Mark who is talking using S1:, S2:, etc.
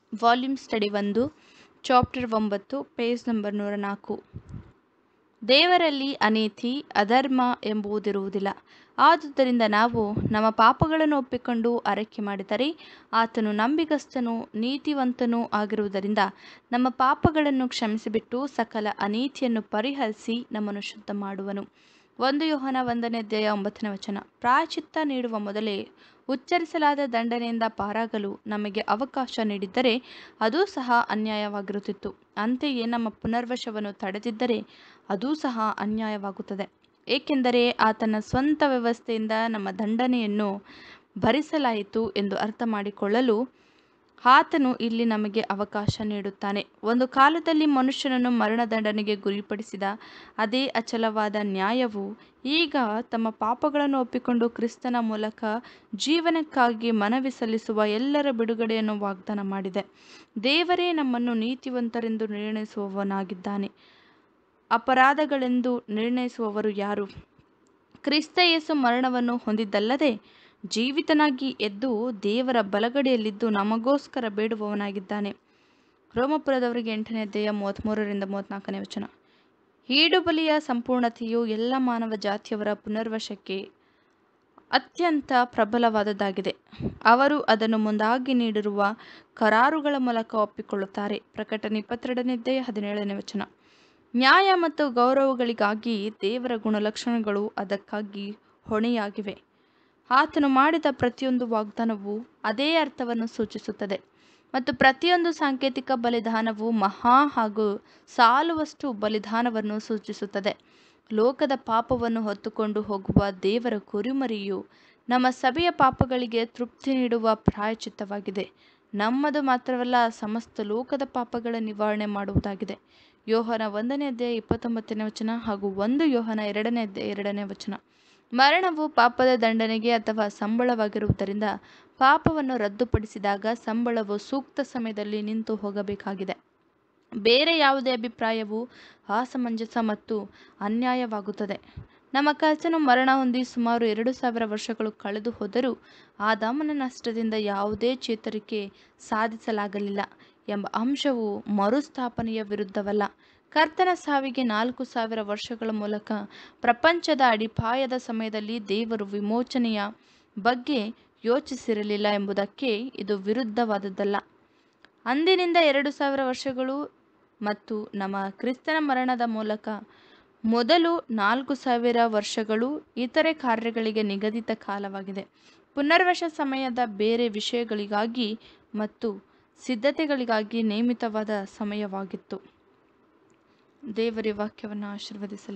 S1: volume study ಒಂದು chapter ಒಂಬತ್ತು page number ನೂರ ನಾಲ್ಕು ದೇವರಲ್ಲಿ ಅನೀತಿ ಅಧರ್ಮ ಎಂಬುದಿರುವುದಿಲ್ಲ ಆದುದರಿಂದ ನಾವು ನಮ್ಮ ಪಾಪಗಳನ್ನು ಒಪ್ಪಿಕೊಂಡು ಅರಕೆ ಮಾಡಿದರೆ ಆತನು ನಂಬಿಗಸ್ತನೂ ನೀತಿವಂತನೂ ಆಗಿರುವುದರಿಂದ ನಮ್ಮ ಪಾಪಗಳನ್ನು ಕ್ಷಮಿಸಿಬಿಟ್ಟು ಸಕಲ ಅನೀತಿಯನ್ನು ಪರಿಹರಿಸಿ ನಮ್ಮನ್ನು ಶುದ್ಧ ಮಾಡುವನು ಒಂದು ಯೋಹನ ಒಂದನೇ ಅಧ್ಯಾಯ ಒಂಬತ್ತನೇ ವಚನ ಪ್ರಾಯಚಿತ್ತ ನೀಡುವ ಮೊದಲೇ ಉಚ್ಚರಿಸಲಾದ ದಂಡನೆಯಿಂದ ಪಾರಾಗಲು ನಮಗೆ ಅವಕಾಶ ನೀಡಿದ್ದರೆ ಅದೂ ಸಹ ಅನ್ಯಾಯವಾಗಿರುತ್ತಿತ್ತು ಅಂತೆಯೇ ನಮ್ಮ ಪುನರ್ವಶವನ್ನು ತಡೆದಿದ್ದರೆ ಅದೂ ಸಹ ಅನ್ಯಾಯವಾಗುತ್ತದೆ ಏಕೆಂದರೆ ಆತನ ಸ್ವಂತ ವ್ಯವಸ್ಥೆಯಿಂದ ನಮ್ಮ ದಂಡನೆಯನ್ನು ಭರಿಸಲಾಯಿತು ಎಂದು ಅರ್ಥ ಮಾಡಿಕೊಳ್ಳಲು ಆತನು ಇಲ್ಲಿ ನಮಗೆ ಅವಕಾಶ ನೀಡುತ್ತಾನೆ ಒಂದು ಕಾಲದಲ್ಲಿ ಮನುಷ್ಯನನ್ನು ಮರಣದಂಡನೆಗೆ ಗುರಿಪಡಿಸಿದ ಅದೇ ಅಚಲವಾದ ನ್ಯಾಯವು ಈಗ ತಮ್ಮ ಪಾಪಗಳನ್ನು ಒಪ್ಪಿಕೊಂಡು ಕ್ರಿಸ್ತನ ಮೂಲಕ ಜೀವನಕ್ಕಾಗಿ ಮನವಿ ಸಲ್ಲಿಸುವ ಎಲ್ಲರ ಬಿಡುಗಡೆಯನ್ನು ವಾಗ್ದಾನ ಮಾಡಿದೆ ದೇವರೇ ನಮ್ಮನ್ನು ನೀತಿವಂತರೆಂದು ನಿರ್ಣಯಿಸುವವನಾಗಿದ್ದಾನೆ ಅಪರಾಧಗಳೆಂದು ನಿರ್ಣಯಿಸುವವರು ಯಾರು ಕ್ರಿಸ್ತ ಯೇಸು ಮರಣವನ್ನು ಹೊಂದಿದ್ದಲ್ಲದೆ ಜೀವಿತನಾಗಿ ಎದ್ದು ದೇವರ ಬಲಗಡೆಯಲ್ಲಿದ್ದು ನಮಗೋಸ್ಕರ ಬೇಡುವವನಾಗಿದ್ದಾನೆ ರೋಮಪುರದವರಿಗೆ ಎಂಟನೇ ಅಧ್ಯಾಯ ಮೂವತ್ತ್ಮೂರರಿಂದ ಮೂವತ್ತ್ನಾಲ್ಕನೇ ವಚನ ಈಡುಬಲಿಯ ಸಂಪೂರ್ಣತೆಯು ಎಲ್ಲ ಮಾನವ ಜಾತಿಯವರ ಪುನರ್ವಶಕ್ಕೆ ಅತ್ಯಂತ ಪ್ರಬಲವಾದದ್ದಾಗಿದೆ ಅವರು ಅದನ್ನು ಮುಂದಾಗಿ ನೀಡಿರುವ ಕರಾರುಗಳ ಮೂಲಕ ಒಪ್ಪಿಕೊಳ್ಳುತ್ತಾರೆ ಪ್ರಕಟಣೆ ಇಪ್ಪತ್ತೆರಡನೇ ಅಧ್ಯಾಯ ಹದಿನೇಳನೇ ವಚನ ನ್ಯಾಯ ಮತ್ತು ಗೌರವಗಳಿಗಾಗಿ ದೇವರ ಗುಣಲಕ್ಷಣಗಳು ಅದಕ್ಕಾಗಿ ಹೊಣೆಯಾಗಿವೆ ಆತನು ಮಾಡಿದ ಪ್ರತಿಯೊಂದು ವಾಗ್ದಾನವೂ ಅದೇ ಅರ್ಥವನ್ನು ಸೂಚಿಸುತ್ತದೆ ಮತ್ತು ಪ್ರತಿಯೊಂದು ಸಾಂಕೇತಿಕ ಬಲಿದಾನವು ಮಹಾ ಹಾಗೂ ಸಾಲುವಷ್ಟು ಬಲಿದಾನವನ್ನು ಸೂಚಿಸುತ್ತದೆ ಲೋಕದ ಪಾಪವನ್ನು ಹೊತ್ತುಕೊಂಡು ಹೋಗುವ ದೇವರ ಕುರಿಮರಿಯು ನಮ್ಮ ಸಭೆಯ ಪಾಪಗಳಿಗೆ ತೃಪ್ತಿ ನೀಡುವ ಪ್ರಾಯಚಿತ್ತವಾಗಿದೆ ನಮ್ಮದು ಮಾತ್ರವಲ್ಲ ಸಮಸ್ತ ಲೋಕದ ಪಾಪಗಳ ನಿವಾರಣೆ ಮಾಡುವುದಾಗಿದೆ ಯೋಹನ ಒಂದನೇ ಅಧ್ಯಾಯ ಇಪ್ಪತ್ತೊಂಬತ್ತನೇ ವಚನ ಹಾಗೂ ಒಂದು ಯೋಹನ ಎರಡನೇ ಅಧ್ಯಾಯ ಎರಡನೇ ವಚನ ಮರಣವು ಪಾಪದ ದಂಡನೆಗೆ ಅಥವಾ ಸಂಬಳವಾಗಿರುವುದರಿಂದ ಪಾಪವನ್ನು ರದ್ದುಪಡಿಸಿದಾಗ ಸಂಬಳವು ಸೂಕ್ತ ಸಮಯದಲ್ಲಿ ನಿಂತು ಹೋಗಬೇಕಾಗಿದೆ ಬೇರೆ ಯಾವುದೇ ಅಭಿಪ್ರಾಯವು ಅಸಮಂಜಸ ಮತ್ತು ಅನ್ಯಾಯವಾಗುತ್ತದೆ ನಮ್ಮ ಕರ್ತನು ಮರಣ ಹೊಂದಿ ಸುಮಾರು ಎರಡು ಸಾವಿರ ವರ್ಷಗಳು ಕಳೆದು ಹೋದರೂ ಆದಾಮನ ನಷ್ಟದಿಂದ ಯಾವುದೇ ಚೇತರಿಕೆ ಸಾಧಿಸಲಾಗಲಿಲ್ಲ ಎಂಬ ಅಂಶವು ಮರುಸ್ಥಾಪನೆಯ ವಿರುದ್ಧವಲ್ಲ ಕರ್ತನ ಸಾವಿಗೆ ನಾಲ್ಕು ಸಾವಿರ ವರ್ಷಗಳ ಮೂಲಕ ಪ್ರಪಂಚದ ಅಡಿಪಾಯದ ಸಮಯದಲ್ಲಿ ದೇವರು ವಿಮೋಚನೆಯ ಬಗ್ಗೆ ಯೋಚಿಸಿರಲಿಲ್ಲ ಎಂಬುದಕ್ಕೆ ಇದು ವಿರುದ್ಧವಾದದ್ದಲ್ಲ ಅಂದಿನಿಂದ ಎರಡು ಸಾವಿರ ವರ್ಷಗಳು ಮತ್ತು ನಮ್ಮ ಕ್ರಿಸ್ತನ ಮರಣದ ಮೂಲಕ ಮೊದಲು ನಾಲ್ಕು ಸಾವಿರ ವರ್ಷಗಳು ಇತರೆ ಕಾರ್ಯಗಳಿಗೆ ನಿಗದಿತ ಕಾಲವಾಗಿದೆ ಪುನರ್ವಶ ಸಮಯದ ಬೇರೆ ವಿಷಯಗಳಿಗಾಗಿ ಮತ್ತು ಸಿದ್ಧತೆಗಳಿಗಾಗಿ ನೇಮಿತವಾದ ಸಮಯವಾಗಿತ್ತು ದೇವರ ವಾಕ್ಯವನ್ನು ಆಶೀರ್ವದಿಸಲಿ